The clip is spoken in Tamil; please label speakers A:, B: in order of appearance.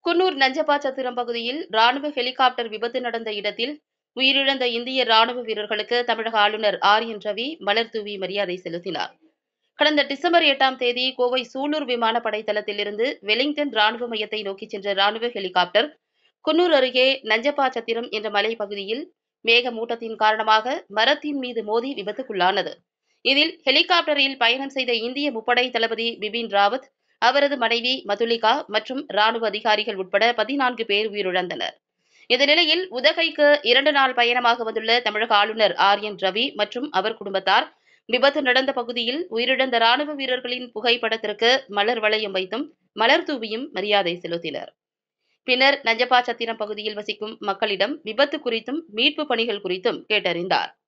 A: குன்னூர் நஞ்சப்பாச்சத்திரம் பகுதியில் ராணுவ ஹெலிகாப்டர் விபத்து நடந்த இடத்தில் உயிரிழந்த இந்திய ராணுவ வீரர்களுக்கு தமிழக ஆளுநர் ஆர் என் ரவி மலர் தூவி மரியாதை செலுத்தினார் கடந்த டிசம்பர் எட்டாம் தேதி கோவை சூலூர் விமானப்படை தளத்திலிருந்து வெலிங்டன் ராணுவ மையத்தை நோக்கிச் சென்ற ராணுவ ஹெலிகாப்டர் குன்னூர் அருகே நஞ்சப்பாச்சத்திரம் என்ற மலைப்பகுதியில் மேகமூட்டத்தின் காரணமாக மரத்தின் மீது மோதி விபத்துக்குள்ளானது இதில் ஹெலிகாப்டரில் பயணம் செய்த இந்திய முப்படை தளபதி பிபின் ராவத் அவரது மனைவி மதுலிகா மற்றும் ராணுவ அதிகாரிகள் உட்பட பதினான்கு பேர் உயிரிழந்தனர் இந்த நிலையில் உதகைக்கு இரண்டு நாள் பயணமாக வந்துள்ள தமிழக ஆளுநர் ஆர் என் ரவி மற்றும் அவர் குடும்பத்தார் விபத்து நடந்த பகுதியில் உயிரிழந்த ராணுவ வீரர்களின் புகைப்படத்திற்கு மலர் வளையம் வைத்தும் மலர் தூவியும் மரியாதை செலுத்தினர் பின்னர் நஞ்சப்பாச்சத்திரம் பகுதியில் வசிக்கும் மக்களிடம் விபத்து குறித்தும் மீட்பு பணிகள் குறித்தும் கேட்டறிந்தார்